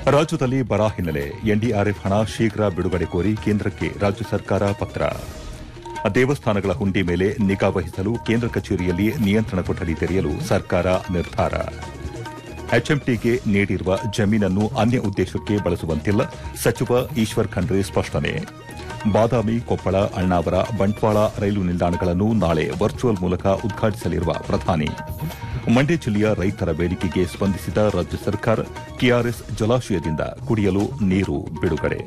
ರಾಜ್ಯದಲ್ಲಿ ಬರ ಹಿನ್ನೆಲೆ ಎನ್ಡಿಆರ್ಎಫ್ ಹಣ ಶೀಘ್ರ ಬಿಡುಗಡೆ ಕೋರಿ ಕೇಂದ್ರಕ್ಕೆ ರಾಜ್ಯ ಸರ್ಕಾರ ಪತ್ರ ದೇವಸ್ಥಾನಗಳ ಹುಂಡಿ ಮೇಲೆ ನಿಗಾ ವಹಿಸಲು ಕೇಂದ್ರ ಕಚೇರಿಯಲ್ಲಿ ನಿಯಂತ್ರಣ ಕೊಠಡಿ ತೆರೆಯಲು ಸರ್ಕಾರ ನಿರ್ಧಾರ ಎಚ್ಎಂಟಿಗೆ ನೀಡಿರುವ ಜಮೀನನ್ನು ಅನ್ಯ ಉದ್ದೇಶಕ್ಕೆ ಬಳಸುವಂತಿಲ್ಲ ಸಚಿವ ಈಶ್ವರ್ ಖಂಡ್ರೆ ಸ್ಪಷ್ಟನೆ ಬಾದಾಮಿ ಕೊಪ್ಪಳ ಅಣ್ಣಾವರ ಬಂಟ್ವಾಳ ರೈಲು ನಿಲ್ದಾಣಗಳನ್ನು ನಾಳೆ ವರ್ಚುವಲ್ ಮೂಲಕ ಉದ್ಘಾಟಿಸಲಿರುವ ಪ್ರಧಾನಿ ಮಂಡ್ಯ ಜಿಲ್ಲೆಯ ರೈತರ ಬೇಡಿಕೆಗೆ ಸ್ಪಂದಿಸಿದ ರಾಜ್ಯ ಸರ್ಕಾರ ಕೆಆರ್ಎಸ್ ಜಲಾಶಯದಿಂದ ಕುಡಿಯಲು ನೀರು ಬಿಡುಗಡೆ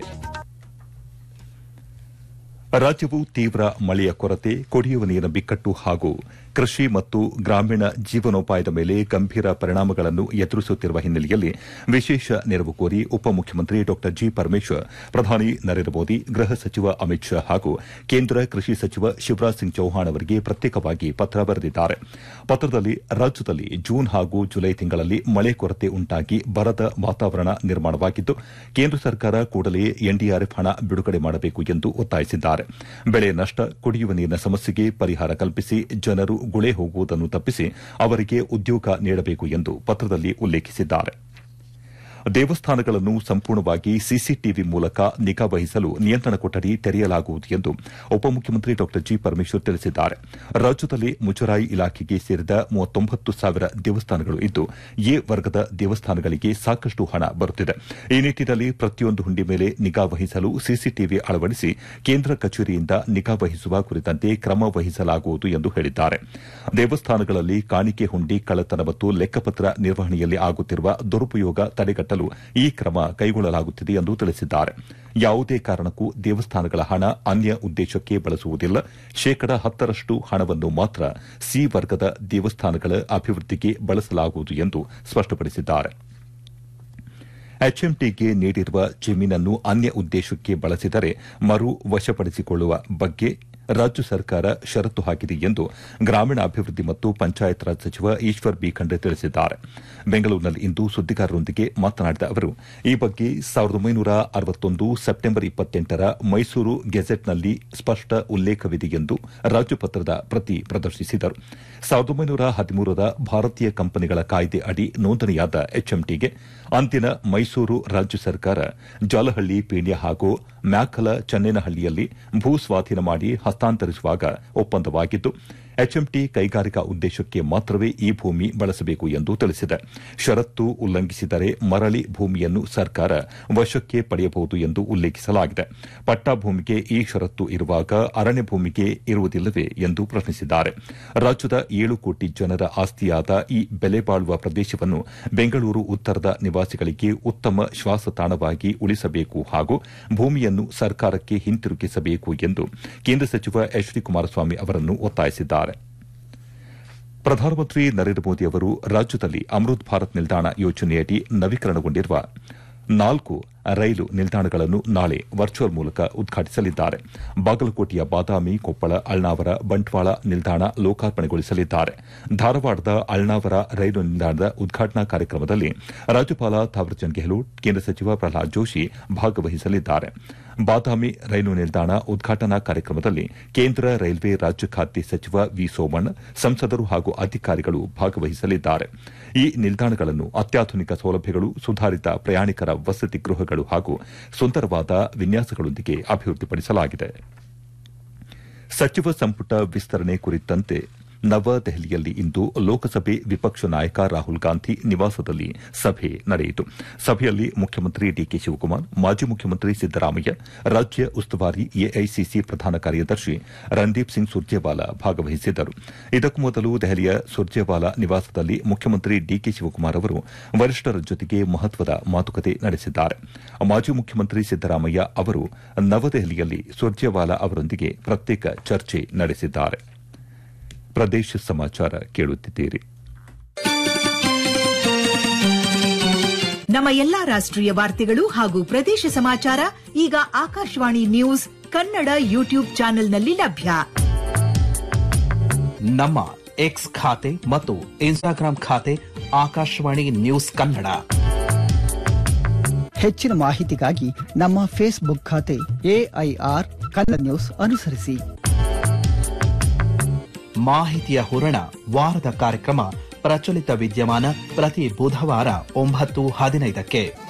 ರಾಜ್ಯವು ತೀವ್ರ ಮಳೆಯ ಕೊರತೆ ಕುಡಿಯುವ ನೀರಿನ ಬಿಕ್ಕಟ್ಟು ಹಾಗೂ ಕೃಷಿ ಮತ್ತು ಗ್ರಾಮೀಣ ಜೀವನೋಪಾಯದ ಮೇಲೆ ಗಂಭೀರ ಪರಿಣಾಮಗಳನ್ನು ಎದುರಿಸುತ್ತಿರುವ ಹಿನ್ನೆಲೆಯಲ್ಲಿ ವಿಶೇಷ ನೆರವು ಕೋರಿ ಉಪಮುಖ್ಯಮಂತ್ರಿ ಡಾ ಜಿ ಪರಮೇಶ್ವರ್ ಪ್ರಧಾನಿ ನರೇಂದ್ರ ಮೋದಿ ಗೃಹ ಸಚಿವ ಅಮಿತ್ ಶಾ ಹಾಗೂ ಕೇಂದ್ರ ಕೃಷಿ ಸಚಿವ ಶಿವರಾಜ್ ಸಿಂಗ್ ಚೌಹಾಣ್ ಅವರಿಗೆ ಪ್ರತ್ಯೇಕವಾಗಿ ಪತ್ರ ಬರೆದಿದ್ದಾರೆ ಪತ್ರದಲ್ಲಿ ರಾಜ್ಯದಲ್ಲಿ ಜೂನ್ ಹಾಗೂ ಜುಲೈ ತಿಂಗಳಲ್ಲಿ ಮಳೆ ಕೊರತೆ ಉಂಟಾಗಿ ಬರದ ವಾತಾವರಣ ನಿರ್ಮಾಣವಾಗಿದ್ದು ಕೇಂದ್ರ ಸರ್ಕಾರ ಕೂಡಲೇ ಎನ್ಡಿಆರ್ಎಫ್ ಹಣ ಬಿಡುಗಡೆ ಮಾಡಬೇಕು ಎಂದು ಒತ್ತಾಯಿಸಿದ್ದಾರೆ ಬೆಳೆ ನಷ್ಟ ಕುಡಿಯುವ ನೀರಿನ ಸಮಸ್ಯೆಗೆ ಪರಿಹಾರ ಕಲ್ಪಿಸಿ ಜನರು ಗುಳೆ ಹೋಗುವುದನ್ನು ತಪ್ಪಿಸಿ ಅವರಿಗೆ ಉದ್ಯೋಗ ನೀಡಬೇಕು ಎಂದು ಪತ್ರದಲ್ಲಿ ಉಲ್ಲೇಖಿಸಿದ್ದಾರೆ ದೇವಸ್ಥಾನಗಳನ್ನು ಸಂಪೂರ್ಣವಾಗಿ ಸಿಸಿಟಿವಿ ಮೂಲಕ ನಿಗಾ ವಹಿಸಲು ನಿಯಂತ್ರಣ ಕೊಠಡಿ ತೆರೆಯಲಾಗುವುದು ಎಂದು ಉಪಮುಖ್ಯಮಂತ್ರಿ ಡಾ ಜಿ ಪರಮೇಶ್ವರ್ ತಿಳಿಸಿದ್ದಾರೆ ರಾಜ್ಯದಲ್ಲಿ ಮುಜರಾಯಿ ಇಲಾಖೆಗೆ ಸೇರಿದ ಮೂವತ್ತೊಂಬತ್ತು ಸಾವಿರ ದೇವಸ್ಥಾನಗಳು ಇದ್ದು ಎ ವರ್ಗದ ದೇವಸ್ಥಾನಗಳಿಗೆ ಸಾಕಷ್ಟು ಹಣ ಬರುತ್ತಿದೆ ಈ ನಿಟ್ಟಿನಲ್ಲಿ ಪ್ರತಿಯೊಂದು ಹುಂಡಿ ಮೇಲೆ ನಿಗಾ ವಹಿಸಲು ಸಿಸಿಟಿವಿ ಅಳವಡಿಸಿ ಕೇಂದ್ರ ಕಚೇರಿಯಿಂದ ನಿಗಾ ವಹಿಸುವ ಕುರಿತಂತೆ ಕ್ರಮ ವಹಿಸಲಾಗುವುದು ಎಂದು ಹೇಳಿದ್ದಾರೆ ದೇವಸ್ಥಾನಗಳಲ್ಲಿ ಕಾಣಿಕೆ ಹುಂಡಿ ಕಳ್ಳತನ ಮತ್ತು ಲೆಕ್ಕಪತ್ರ ನಿರ್ವಹಣೆಯಲ್ಲಿ ಆಗುತ್ತಿರುವ ದುರುಪಯೋಗ ತಡೆಗಟ್ಟಲು ಈ ಕ್ರಮ ಕೈಗೊಳ್ಳಲಾಗುತ್ತಿದೆ ಎಂದು ತಿಳಿಸಿದ್ದಾರೆ ಯಾವುದೇ ಕಾರಣಕ್ಕೂ ದೇವಸ್ಥಾನಗಳ ಹಣ ಅನ್ಯ ಉದ್ದೇಶಕ್ಕೆ ಬಳಸುವುದಿಲ್ಲ ಶೇಕಡ ಹತ್ತರಷ್ಟು ಹಣವನ್ನು ಮಾತ್ರ ಸಿ ವರ್ಗದ ದೇವಸ್ಥಾನಗಳ ಅಭಿವೃದ್ಧಿಗೆ ಬಳಸಲಾಗುವುದು ಎಂದು ಸ್ಪಷ್ಟಪಡಿಸಿದ್ದಾರೆ ಎಚ್ಎಂಟಿಗೆ ನೀಡಿರುವ ಜಮೀನನ್ನು ಅನ್ಯ ಉದ್ದೇಶಕ್ಕೆ ಬಳಸಿದರೆ ಮರು ವಶಪಡಿಸಿಕೊಳ್ಳುವ ಬಗ್ಗೆ ರಾಜ್ಯ ಸರ್ಕಾರ ಷರತ್ತು ಹಾಕಿದೆ ಎಂದು ಗ್ರಾಮೀಣಾಭಿವೃದ್ಧಿ ಮತ್ತು ಪಂಚಾಯತ್ ರಾಜ್ ಸಚಿವ ಈಶ್ವರ್ ಬಿ ಖಂಡ್ರೆ ತಿಳಿಸಿದ್ದಾರೆ ಬೆಂಗಳೂರಿನಲ್ಲಿಂದು ಸುದ್ದಿಗಾರರೊಂದಿಗೆ ಮಾತನಾಡಿದ ಅವರು ಈ ಬಗ್ಗೆ ಸಾವಿರದ ಒಂಬೈನೂರ ಅರವತ್ತೊಂದು ಸೆಪ್ಟೆಂಬರ್ ಇಪ್ಪತ್ತೆಂಟರ ಮೈಸೂರು ಗೆಜೆಟ್ನಲ್ಲಿ ಸ್ಪಷ್ಟ ಉಲ್ಲೇಖವಿದೆ ಎಂದು ರಾಜ್ಯಪತ್ರದ ಪ್ರತಿ ಪ್ರದರ್ಶಿಸಿದರು ಸಾವಿರದ ಒಂಬೈನೂರ ಹದಿಮೂರರ ಭಾರತೀಯ ಕಂಪನಿಗಳ ಕಾಯ್ದೆ ಅಡಿ ನೋಂದಣಿಯಾದ ಎಚ್ಎಂಟಿಗೆ ಅಂದಿನ ಮೈಸೂರು ರಾಜ್ಯ ಸರ್ಕಾರ ಜಾಲಹಳ್ಳಿ ಪೀಣ್ಯ ಹಾಗೂ ಮ್ಯಾಕಲ ಚನ್ನೇನಹಳ್ಳಿಯಲ್ಲಿ ಭೂ ಸ್ವಾಧೀನ ಮಾಡಿ ಹಸ್ತಾಂತರಿಸುವಾಗ ಒಪ್ಪಂದವಾಗಿದ್ದು ಎಚ್ಎಂಟಿ ಕೈಗಾರಿಕಾ ಉದ್ದೇಶಕ್ಕೆ ಮಾತ್ರವೇ ಈ ಭೂಮಿ ಬಳಸಬೇಕು ಎಂದು ತಿಳಿಸಿದೆ ಷರತ್ತು ಉಲ್ಲಂಘಿಸಿದರೆ ಮರಳಿ ಭೂಮಿಯನ್ನು ಸರ್ಕಾರ ವಶಕ್ಕೆ ಪಡೆಯಬಹುದು ಎಂದು ಉಲ್ಲೇಖಿಸಲಾಗಿದೆ ಪಟ್ಟಾ ಭೂಮಿಗೆ ಈ ಷರತ್ತು ಇರುವಾಗ ಅರಣ್ಯ ಭೂಮಿಗೆ ಇರುವುದಿಲ್ಲವೇ ಎಂದು ಪ್ರಶ್ನಿಸಿದ್ದಾರೆ ರಾಜ್ಯದ ಏಳು ಕೋಟಿ ಜನರ ಆಸ್ತಿಯಾದ ಈ ಬೆಲೆ ಬಾಳುವ ಪ್ರದೇಶವನ್ನು ಬೆಂಗಳೂರು ಉತ್ತರದ ನಿವಾಸಿಗಳಿಗೆ ಉತ್ತಮ ಶ್ವಾಸತಾಣವಾಗಿ ಉಳಿಸಬೇಕು ಹಾಗೂ ಭೂಮಿಯನ್ನು ಸರ್ಕಾರಕ್ಕೆ ಹಿಂತಿರುಗಿಸಬೇಕು ಎಂದು ಕೇಂದ್ರ ಸಚಿವ ಎಚ್ ಡಿ ಕುಮಾರಸ್ವಾಮಿ ಅವರನ್ನು ಒತ್ತಾಯಿಸಿದ್ದಾರೆ ಪ್ರಧಾನಮಂತ್ರಿ ನರೇಂದ್ರ ಮೋದಿ ಅವರು ರಾಜ್ಯದಲ್ಲಿ ಅಮೃತ್ ಭಾರತ್ ನಿಲ್ದಾಣ ಯೋಜನೆಯಡಿ ನವೀಕರಣಗೊಂಡಿರುವ ನಾಲ್ಕು ರೈಲು ನಿಲ್ದಾಣಗಳನ್ನು ನಾಳೆ ವರ್ಚುವಲ್ ಮೂಲಕ ಉದ್ಘಾಟಿಸಲಿದ್ದಾರೆ ಬಾಗಲಕೋಟೆಯ ಬಾದಾಮಿ ಕೊಪ್ಪಳ ಅಳ್ನಾವರ ಬಂಟ್ವಾಳ ನಿಲ್ದಾಣ ಲೋಕಾರ್ಪಣೆಗೊಳಿಸಲಿದ್ದಾರೆ ಧಾರವಾಡದ ಅಳ್ನಾವರ ರೈಲು ನಿಲ್ದಾಣದ ಉದ್ಘಾಟನಾ ಕಾರ್ಯಕ್ರಮದಲ್ಲಿ ರಾಜ್ಯಪಾಲ ಥಾವರ್ಚಂದ್ ಗೆಹ್ಲೋಟ್ ಕೇಂದ್ರ ಸಚಿವ ಪ್ರಹ್ಲಾದ್ ಜೋಶಿ ಭಾಗವಹಿಸಲಿದ್ದಾರೆ ಬಾದಾಮಿ ರೈಲು ನಿಲ್ದಾಣ ಉದ್ಘಾಟನಾ ಕಾರ್ಯಕ್ರಮದಲ್ಲಿ ಕೇಂದ್ರ ರೈಲ್ವೆ ರಾಜ್ಯ ಖಾತೆ ಸಚಿವ ವಿ ಸೋಮಣ್ಣ ಸಂಸದರು ಹಾಗೂ ಅಧಿಕಾರಿಗಳು ಭಾಗವಹಿಸಲಿದ್ದಾರೆ ಈ ನಿಲ್ದಾಣಗಳನ್ನು ಅತ್ಯಾಧುನಿಕ ಸೌಲಭ್ಯಗಳು ಸುಧಾರಿತ ಪ್ರಯಾಣಿಕರ ವಸತಿ ಗೃಹಗಳು ಹಾಗೂ ಸುಂದರವಾದ ವಿನ್ಯಾಸಗಳೊಂದಿಗೆ ಅಭಿವೃದ್ಧಿಪಡಿಸಲಾಗಿದೆ ಸಚಿವ ಸಂಪುಟ ವಿಸ್ತರಣೆ ಕುರಿತಂತೆ ನವದೆಹಲಿಯಲ್ಲಿ ಇಂದು ಲೋಕಸಭೆ ವಿಪಕ್ಷ ನಾಯಕ ರಾಹುಲ್ ಗಾಂಧಿ ನಿವಾಸದಲ್ಲಿ ಸಭೆ ನಡೆಯಿತು ಸಭೆಯಲ್ಲಿ ಮುಖ್ಯಮಂತ್ರಿ ಡಿಕೆ ಶಿವಕುಮಾರ್ ಮಾಜಿ ಮುಖ್ಯಮಂತ್ರಿ ಸಿದ್ದರಾಮಯ್ಯ ರಾಜ್ಯ ಉಸ್ತುವಾರಿ ಎಐಸಿಸಿ ಪ್ರಧಾನ ಕಾರ್ಯದರ್ಶಿ ರಣದೀಪ್ ಸಿಂಗ್ ಸುರ್ಜೇವಾಲಾ ಭಾಗವಹಿಸಿದ್ದರು ಇದಕ್ಕೂ ಮೊದಲು ದೆಹಲಿಯ ಸುರ್ಜೇವಾಲಾ ನಿವಾಸದಲ್ಲಿ ಮುಖ್ಯಮಂತ್ರಿ ಡಿಕೆ ಶಿವಕುಮಾರ್ ಅವರು ವರಿಷ್ಠರ ಜೊತೆಗೆ ಮಹತ್ವದ ಮಾತುಕತೆ ನಡೆಸಿದ್ದಾರೆ ಮಾಜಿ ಮುಖ್ಯಮಂತ್ರಿ ಸಿದ್ದರಾಮಯ್ಯ ಅವರು ನವದೆಹಲಿಯಲ್ಲಿ ಸುರ್ಜೇವಾಲಾ ಅವರೊಂದಿಗೆ ಪ್ರತ್ಯೇಕ ಚರ್ಚೆ ನಡೆಸಿದ್ದಾರೆ ಪ್ರದೇಶ ಸಮಾಚಾರ ಕೇಳುತ್ತಿದ್ದೀರಿ ನಮ್ಮ ಎಲ್ಲಾ ರಾಷ್ಟ್ರೀಯ ವಾರ್ತೆಗಳು ಹಾಗೂ ಪ್ರದೇಶ ಸಮಾಚಾರ ಈಗ ಆಕಾಶವಾಣಿ ನ್ಯೂಸ್ ಕನ್ನಡ ಯೂಟ್ಯೂಬ್ ಚಾನೆಲ್ನಲ್ಲಿ ಲಭ್ಯ ನಮ್ಮ ಎಕ್ಸ್ ಖಾತೆ ಮತ್ತು ಇನ್ಸ್ಟಾಗ್ರಾಂ ಖಾತೆ ಆಕಾಶವಾಣಿ ನ್ಯೂಸ್ ಕನ್ನಡ ಹೆಚ್ಚಿನ ಮಾಹಿತಿಗಾಗಿ ನಮ್ಮ ಫೇಸ್ಬುಕ್ ಖಾತೆ ಎಐಆರ್ ಕನ್ನಡ ನ್ಯೂಸ್ ಅನುಸರಿಸಿ ಮಾಹಿತಿಯ ಹೂರಣ ವಾರದ ಕಾರ್ಯಕ್ರಮ ಪ್ರಚಲಿತ ವಿದ್ಯಮಾನ ಪ್ರತಿ ಬುಧವಾರ ಒಂಬತ್ತು ಹದಿನೈದಕ್ಕೆ